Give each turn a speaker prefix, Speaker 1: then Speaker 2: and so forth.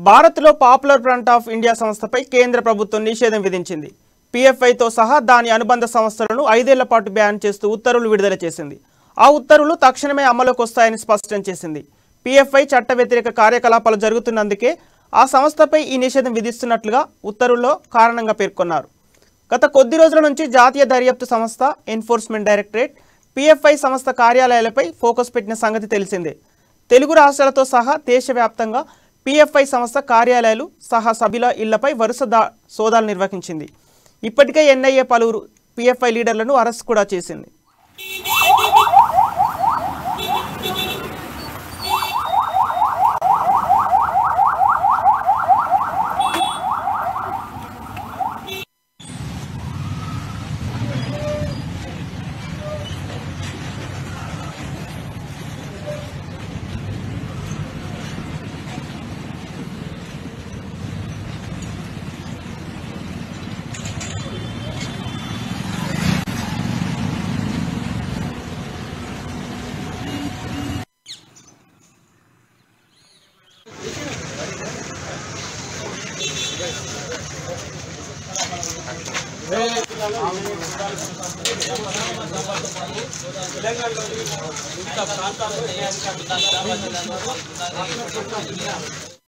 Speaker 1: భారత్లో popular front of India సంస్థపై కేంద్ర ప్రభుత్వం నిషేధం విధించింది పీఎఫ్ఐతో సహా దాని అనుబంధ సంస్థలను ఐదేళ్ల పాటు బ్యాన్ చేస్తూ ఉత్తర్వులు విడుదల చేసింది ఆ ఉత్తర్వులు తక్షణమే అమలుకు వస్తాయని స్పష్టం చేసింది పీఎఫ్ఐ చట్ట వ్యతిరేక కార్యకలాపాలు జరుగుతున్నందుకే ఆ సంస్థపై ఈ నిషేధం విధిస్తున్నట్లుగా ఉత్తర్వుల్లో కారణంగా పేర్కొన్నారు గత కొద్ది రోజుల నుంచి జాతీయ దర్యాప్తు సంస్థ ఎన్ఫోర్స్మెంట్ డైరెక్టరేట్ పీఎఫ్ఐ సంస్థ కార్యాలయాలపై ఫోకస్ పెట్టిన సంగతి తెలిసిందే తెలుగు రాష్ట్రాలతో సహా దేశవ్యాప్తంగా పీఎఫ్ఐ సంస్థ కార్యాలయాలు సహా సభ్యుల ఇళ్లపై వరుస దా సోదాలు నిర్వహించింది ఇప్పటికే ఎన్ఐఏ పలువురు పీఎఫ్ఐ లీడర్లను అరెస్ట్ కూడా చేసింది
Speaker 2: తెలంగాణలోని వివిధ ప్రాంతాల్లో ఏ అధికారులు